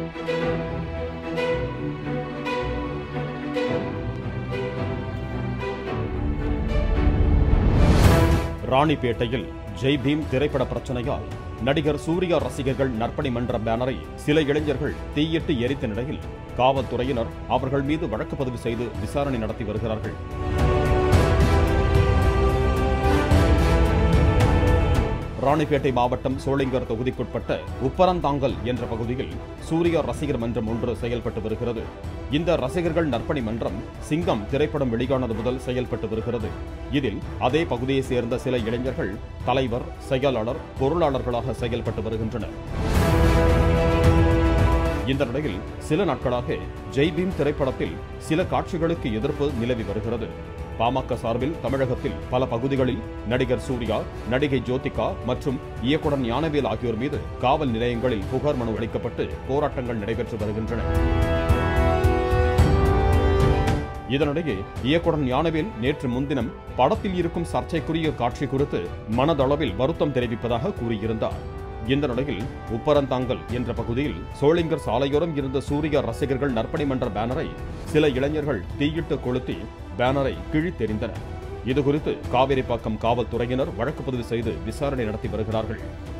ராணிப்பேட்டையில் Jai beam திரைப்பட பிரச்சனையால் நடிகர் சூர்யா ரசிகர்கள் நற்பணி மன்ற பேனரை சில இளைஞர்கள் தீயிட்டு எரித்த நிலையில் காவல்துறையினர் அவர்கள் மீது வழக்கு பதிவு செய்து விசாரணை நடத்தி வருகிறார்கள் ராணிப்பேட்டை மாவட்டம் சோளிங்கர் தொகுதிக்குட்பட்ட உப்பரந்தாங்கல் என்ற பகுதியில் சூர்யா ரசிகர் மன்றம் ஒன்று செயல்பட்டு வருகிறது இந்த ரசிகர்கள் நற்பணி மன்றம் சிங்கம் திரைப்படம் வெளியானது முதல் செயல்பட்டு வருகிறது இதில் அதே பகுதியைச் சேர்ந்த சில இளைஞர்கள் தலைவர் செயலாளர் பொருளாளர்களாக செயல்பட்டு வருகின்றனர் இந்த நிலையில் சில நாட்களாக ஜெய்பீம் திரைப்படத்தில் சில காட்சிகளுக்கு எதிர்ப்பு நிலவி வருகிறது பாமக சார்பில் தமிழகத்தில் பல பகுதிகளில் நடிகர் சூர்யா நடிகை ஜோதிகா மற்றும் இயக்குனர் ஞானவேல் ஆகியோர் மீது காவல் நிலையங்களில் புகார் மனு அளிக்கப்பட்டு போராட்டங்கள் நடைபெற்று வருகின்றன இதனிடையே இயக்குனர் ஞானவேல் நேற்று முன்தினம் படத்தில் இருக்கும் சர்ச்சைக்குரிய காட்சி குறித்து மனதளவில் வருத்தம் தெரிவிப்பதாக கூறியிருந்தார் இந்த நிலையில் உப்பரந்தாங்கல் என்ற பகுதியில் சோளிங்கர் சாலையோரம் இருந்த சூர்யா ரசிகர்கள் நற்பணி மன்ற பேனரை சில இளைஞர்கள் தீயிட்டு கொளுத்தி பேனரை கிழித்தெறிந்தனர் இதுகுறித்து காவிரிப்பாக்கம் காவல்துறையினர் வழக்கு பதிவு செய்து விசாரணை நடத்தி வருகிறார்கள்